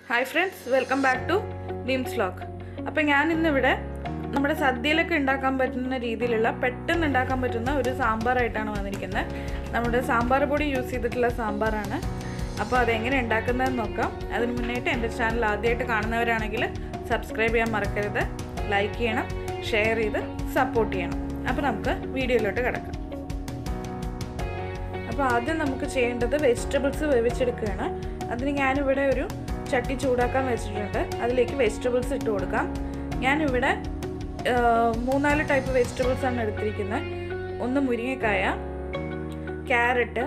hi friends welcome back to Deems vlog അപ്പം ഞാൻ ഇന്നിവിടെ നമ്മുടെ സദ്യയിലൊക്കെ ഉണ്ടാക്കാൻ പറ്റുന്ന രീതിയിലുള്ള പെട്ടെന്ന് ഉണ്ടാക്കാൻ പറ്റുന്ന ഒരു സാമ്പാറായിട്ടാണ് വന്നിരിക്കുന്നത് നമ്മുടെ സാമ്പാർ പൊടി യൂസ് ചെയ്തിട്ടുള്ള സാമ്പാറാണ് അപ്പോൾ അതെങ്ങനെ ഉണ്ടാക്കുന്നതെന്ന് നോക്കാം അതിന് മുന്നേയിട്ട് എൻ്റെ ചാനൽ ആദ്യമായിട്ട് കാണുന്നവരാണെങ്കിൽ സബ്സ്ക്രൈബ് ചെയ്യാൻ മറക്കരുത് ലൈക്ക് ചെയ്യണം ഷെയർ ചെയ്ത് സപ്പോർട്ട് ചെയ്യണം അപ്പോൾ നമുക്ക് വീഡിയോയിലോട്ട് കിടക്കാം അപ്പോൾ ആദ്യം നമുക്ക് ചെയ്യേണ്ടത് വെജിറ്റബിൾസ് വേവിച്ചെടുക്കുകയാണ് അതിന് ഞാനിവിടെ ഒരു ചട്ടി ചൂടാക്കാൻ വെച്ചിട്ടുണ്ട് അതിലേക്ക് വെജിറ്റബിൾസ് ഇട്ട് കൊടുക്കാം ഞാനിവിടെ ആ, മൂന്നാല് ടൈപ്പ് വെജിറ്റബിൾസ് ആണ് എടുത്തിരിക്കുന്നത് ഒന്ന് മുരിങ്ങക്കായ ക്യാരറ്റ്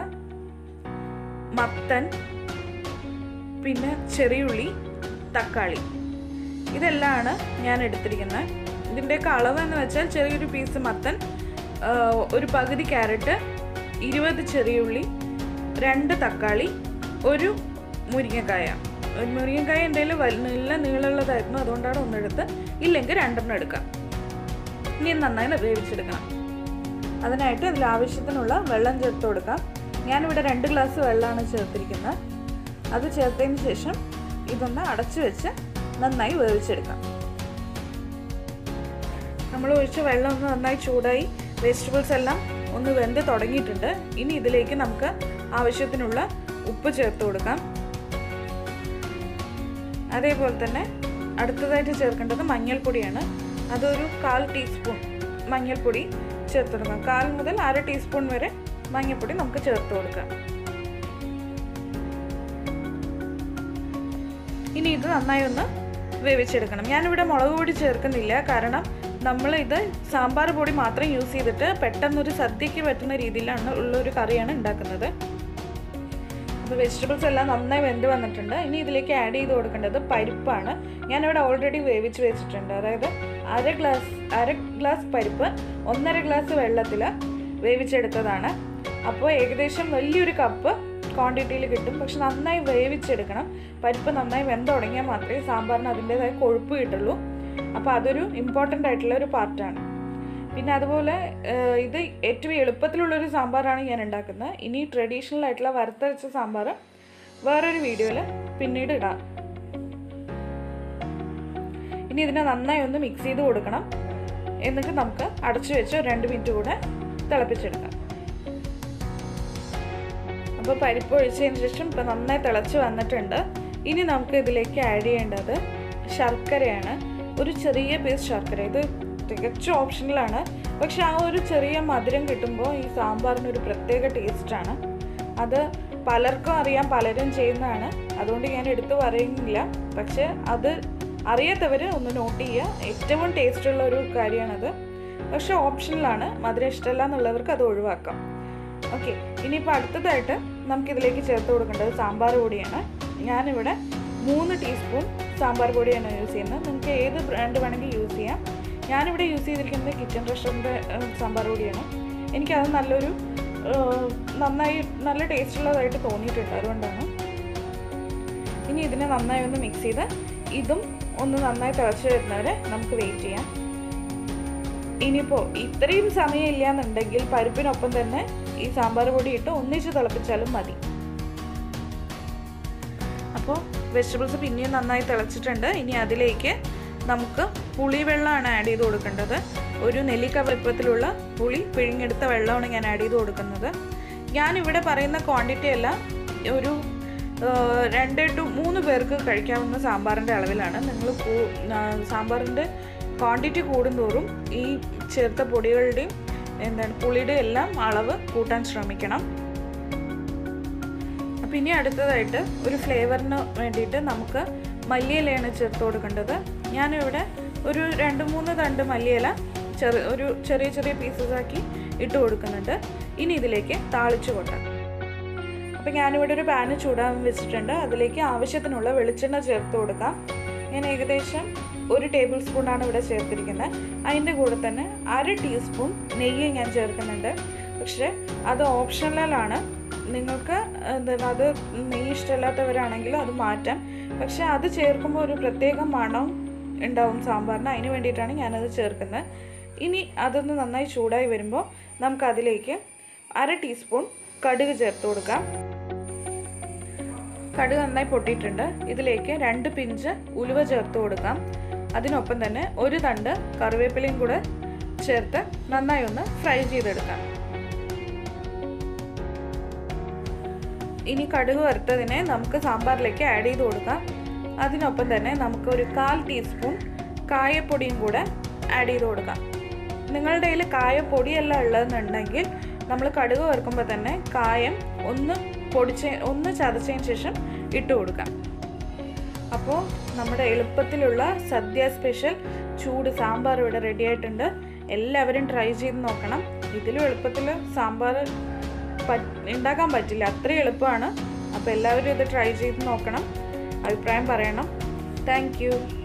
മത്തൻ പിന്നെ ചെറിയുള്ളി തക്കാളി ഇതെല്ലാമാണ് ഞാൻ എടുത്തിരിക്കുന്നത് ഇതിൻ്റെയൊക്കെ അളവ് എന്ന് വെച്ചാൽ ചെറിയൊരു പീസ് മത്തൻ ആ, ഒരു പകുതി ക്യാരറ്റ് ഇരുപത് ചെറിയുള്ളി രണ്ട് തക്കാളി ഒരു മുരിങ്ങക്കായ ഒരു മുരിങ്ങക്കായ എൻ്റെ കയ്യിൽ വൽ- നല്ല നീളമുള്ളതായിരുന്നു അതുകൊണ്ടാണ് ഒന്നെടുത്ത് ഇല്ലെങ്കിൽ രണ്ടെണ്ണം എടുക്കാം ഇനി ഇത് നന്നായി വേവിച്ചെടുക്കണം അതിനായിട്ട് ഇതിൽ ആവശ്യത്തിനുള്ള വെള്ളം ചേർത്ത് കൊടുക്കാം ഞാനിവിടെ രണ്ട് ഗ്ലാസ് വെള്ളമാണ് ചേർത്തിരിക്കുന്നത് അത് ചേർത്തതിന് ശേഷം ഇതൊന്ന് അടച്ചു വെച്ച് നന്നായി വേവിച്ചെടുക്കാം നമ്മൾ ഒഴിച്ച വെള്ളം ഒന്ന് നന്നായി ചൂടായി വെജിറ്റബിൾസ് എല്ലാം ഒന്ന് വെന്ത് തുടങ്ങിയിട്ടുണ്ട് ഇനി ഇതിലേക്ക് നമുക്ക് ആവശ്യത്തിനുള്ള ഉപ്പ് ചേർത്ത് കൊടുക്കാം അതേപോലെ തന്നെ അടുത്തതായിട്ട് ചേർക്കേണ്ടത് മഞ്ഞൾപ്പൊടിയാണ് അതൊരു കാൽ ടീസ്പൂൺ മഞ്ഞൾപ്പൊടി ചേർത്ത് കൊടുക്കാം കാൽ മുതൽ അര ടീസ്പൂൺ വരെ മഞ്ഞൾപ്പൊടി നമുക്ക് ചേർത്ത് കൊടുക്കാം ഇനി ഇത് നന്നായി ഒന്ന് വേവിച്ചെടുക്കണം ഞാനിവിടെ മുളക് പൊടി ചേർക്കുന്നില്ല കാരണം നമ്മൾ ഇത് സാമ്പാർ പൊടി മാത്രം യൂസ് ചെയ്തിട്ട് പെട്ടെന്നൊരു സദ്യക്ക് പറ്റുന്ന രീതിയിലാണ് ഉള്ള ഒരു കറിയാണ് ഉണ്ടാക്കുന്നത് അപ്പോൾ വെജിറ്റബിൾസ് എല്ലാം നന്നായി വെന്ത് വന്നിട്ടുണ്ട് ഇനി ഇതിലേക്ക് ആഡ് ചെയ്ത് കൊടുക്കേണ്ടത് പരിപ്പാണ് ഞാനിവിടെ ഓൾറെഡി വേവിച്ച് വെച്ചിട്ടുണ്ട് അതായത് അര ഗ്ലാസ് അര ഗ്ലാസ് പരിപ്പ് ഒന്നര ഗ്ലാസ് വെള്ളത്തിൽ വേവിച്ചെടുത്തതാണ് അപ്പോൾ ഏകദേശം വലിയൊരു കപ്പ് ക്വാണ്ടിറ്റിയിൽ കിട്ടും പക്ഷെ നന്നായി വേവിച്ചെടുക്കണം പരിപ്പ് നന്നായി വെന്ത് തുടങ്ങിയാൽ മാത്രമേ സാമ്പാറിന് അതിൻ്റെതായ കൊഴുപ്പ് കിട്ടുള്ളൂ അപ്പോൾ അതൊരു ഇമ്പോർട്ടൻ്റ് ആയിട്ടുള്ള ഒരു പാർട്ടാണ് പിന്നെ അതുപോലെ ഏഹ്, ഇത് ഏറ്റവും എളുപ്പത്തിലുള്ളൊരു സാമ്പാറാണ് ഞാൻ ഉണ്ടാക്കുന്നത് ഇനി ട്രഡീഷണൽ ആയിട്ടുള്ള വറുത്തരച്ച സാമ്പാർ വേറൊരു വീഡിയോയിൽ പിന്നീട് ഇടാം ഇനി ഇതിനെ നന്നായി ഒന്ന് മിക്സ് ചെയ്ത് കൊടുക്കണം എന്നിട്ട് നമുക്ക് അടച്ചു വെച്ച് ഒരു രണ്ട് മിനിറ്റ് കൂടെ തിളപ്പിച്ചെടുക്കാം അപ്പോൾ പരിപ്പ് ഒഴിച്ചതിന് ശേഷം ഇപ്പം നന്നായി തിളച്ച് വന്നിട്ടുണ്ട് ഇനി നമുക്ക് ഇതിലേക്ക് ആഡ് ചെയ്യേണ്ടത് ശർക്കരയാണ് ഒരു ചെറിയ പീസ് ശർക്കര ഇത് തികച്ചും ഓപ്ഷണലാണ് പക്ഷെ ആ ഒരു ചെറിയ മധുരം കിട്ടുമ്പോൾ ഈ സാമ്പാറിന് ഒരു പ്രത്യേക ടേസ്റ്റാണ് അത് പലർക്കും അറിയാം പലരും ചെയ്യുന്നതാണ് അതുകൊണ്ട് ഞാൻ എടുത്തു പറയുന്നില്ല പക്ഷെ അത് അറിയാത്തവർ ഒന്ന് നോട്ട് ചെയ്യുക ഏറ്റവും ടേസ്റ്റുള്ള ഒരു കാര്യമാണത് പക്ഷെ ഓപ്ഷണലാണ് മധുരം ഇഷ്ടമല്ല എന്നുള്ളവർക്ക് അത് ഒഴിവാക്കാം ഓക്കെ ഇനിയിപ്പോൾ അടുത്തതായിട്ട് നമുക്കിതിലേക്ക് ചേർത്ത് കൊടുക്കേണ്ടത് സാമ്പാർ പൊടിയാണ് ഞാനിവിടെ മൂന്ന് ടീസ്പൂൺ സാമ്പാർ പൊടിയാണ് യൂസ് ചെയ്യുന്നത് നിങ്ങൾക്ക് ഏത് ബ്രാൻഡ് വേണമെങ്കിൽ യൂസ് ചെയ്യാം ഞാനിവിടെ യൂസ് ചെയ്തിരിക്കുന്നത് കിച്ചൺ റെസ്റ്റോറൻറ്റ് സാമ്പാർ പൊടിയാണ് എനിക്കത് നല്ലൊരു ഏഹ്, നന്നായി നല്ല ടേസ്റ്റുള്ളതായിട്ട് തോന്നിയിട്ടുണ്ട് അതുകൊണ്ടാണ് ഇനി ഇതിനെ നന്നായി ഒന്ന് മിക്സ് ചെയ്ത് ഇതും ഒന്ന് നന്നായി തിളച്ച് വരുന്നവരെ നമുക്ക് വെയിറ്റ് ചെയ്യാം ഇനിയിപ്പോൾ ഇത്രയും സമയം ഇല്ല എന്നുണ്ടെങ്കിൽ പരിപ്പിനൊപ്പം തന്നെ ഈ സാമ്പാർ പൊടി ഇട്ട് ഒന്നിച്ച് തിളപ്പിച്ചാലും മതി അപ്പോൾ വെജിറ്റബിൾസ് പിന്നെയും നന്നായി തിളച്ചിട്ടുണ്ട് ഇനി അതിലേക്ക് നമുക്ക് പുളിവെള്ളമാണ് ആഡ് ചെയ്ത് കൊടുക്കേണ്ടത് ഒരു നെല്ലിക്ക വലിപ്പത്തിലുള്ള പുളി പിഴിഞ്ഞെടുത്ത വെള്ളമാണ് ഞാൻ ആഡ് ചെയ്ത് കൊടുക്കുന്നത് ഞാനിവിടെ പറയുന്ന ക്വാണ്ടിറ്റി അല്ല ഒരു ആ, രണ്ട് ടു മൂന്ന് പേർക്ക് കഴിക്കാവുന്ന സാമ്പാറിൻ്റെ അളവിലാണ് നിങ്ങൾ സാമ്പാറിൻ്റെ ക്വാണ്ടിറ്റി കൂടുന്തോറും ഈ ചേർത്ത പൊടികളുടെയും എന്താണ് പുളിയുടെ എല്ലാം അളവ് കൂട്ടാൻ ശ്രമിക്കണം അപ്പം ഇനി അടുത്തതായിട്ട് ഒരു ഫ്ലേവറിന് വേണ്ടിയിട്ട് നമുക്ക് മല്ലിയിലയാണ് ചേർത്ത് കൊടുക്കേണ്ടത് ഞാനിവിടെ ഒരു രണ്ട് മൂന്ന് തണ്ട് മല്ലിയില ചെറു ഒരു ചെറിയ ചെറിയ പീസസ് ആക്കി ഇട്ട് കൊടുക്കുന്നുണ്ട് ഇനി ഇതിലേക്ക് താളിച്ചു കൊട്ടാം അപ്പം ഞാനിവിടെ ഒരു പാന് ചൂടാൻ വെച്ചിട്ടുണ്ട് അതിലേക്ക് ആവശ്യത്തിനുള്ള വെളിച്ചെണ്ണ ചേർത്ത് കൊടുക്കാം ഞാൻ ഏകദേശം ഒരു ടേബിൾ സ്പൂണാണ് ഇവിടെ ചേർത്തിരിക്കുന്നത് അതിൻ്റെ കൂടെ തന്നെ അര ടീസ്പൂൺ നെയ്യ് ഞാൻ ചേർക്കുന്നുണ്ട് പക്ഷേ അത് ഓപ്ഷണലാണ് നിങ്ങൾക്ക് എന്താണ് അത് നെയ്യ് ഇഷ്ടമില്ലാത്തവരാണെങ്കിൽ അത് മാറ്റാം പക്ഷേ അത് ചേർക്കുമ്പോൾ ഒരു പ്രത്യേക മണം ഉണ്ടാവും സാമ്പാറിന് അതിന് വേണ്ടിയിട്ടാണ് ഞാനത് ചേർക്കുന്നത് ഇനി അതൊന്ന് നന്നായി ചൂടായി വരുമ്പോൾ നമുക്ക് അതിലേക്ക് അര ടീസ്പൂൺ കടുക് ചേർത്ത് കൊടുക്കാം കടുക് നന്നായി പൊട്ടിയിട്ടുണ്ട് ഇതിലേക്ക് രണ്ട് പിഞ്ച് ഉലുവ ചേർത്ത് കൊടുക്കാം അതിനൊപ്പം തന്നെ ഒരു തണ്ട് കറിവേപ്പിലയും കൂടെ ചേർത്ത് നന്നായി ഒന്ന് ഫ്രൈ ചെയ്തെടുക്കാം ഇനി കടുക് വറുത്തതിനെ നമുക്ക് സാമ്പാറിലേക്ക് ആഡ് ചെയ്ത് കൊടുക്കാം അതിനൊപ്പം തന്നെ നമുക്ക് ഒരു കാൽ ടീസ്പൂൺ കായപ്പൊടിയും കൂടെ ആഡ് ചെയ്ത് കൊടുക്കാം നിങ്ങളുടെ കയ്യിൽ കായപ്പൊടിയല്ല ഉള്ളതെന്നുണ്ടെങ്കിൽ നമ്മൾ കടുക് വറുക്കുമ്പോൾ തന്നെ കായം ഒന്ന് പൊടിച്ച് ഒന്ന് ചതച്ചതിന് ശേഷം ഇട്ട് കൊടുക്കാം അപ്പോൾ നമ്മുടെ എളുപ്പത്തിലുള്ള സദ്യ സ്പെഷ്യൽ ചൂട് സാമ്പാർ ഇവിടെ റെഡി ആയിട്ടുണ്ട് എല്ലാവരും ട്രൈ ചെയ്ത് നോക്കണം ഇതിലും എളുപ്പത്തിൽ സാമ്പാർ ഉണ്ടാക്കാൻ പറ്റില്ല അത്രയും എളുപ്പമാണ് അപ്പോൾ എല്ലാവരും ഇത് ട്രൈ ചെയ്ത് നോക്കണം അഭിപ്രായം പറയണം താങ്ക്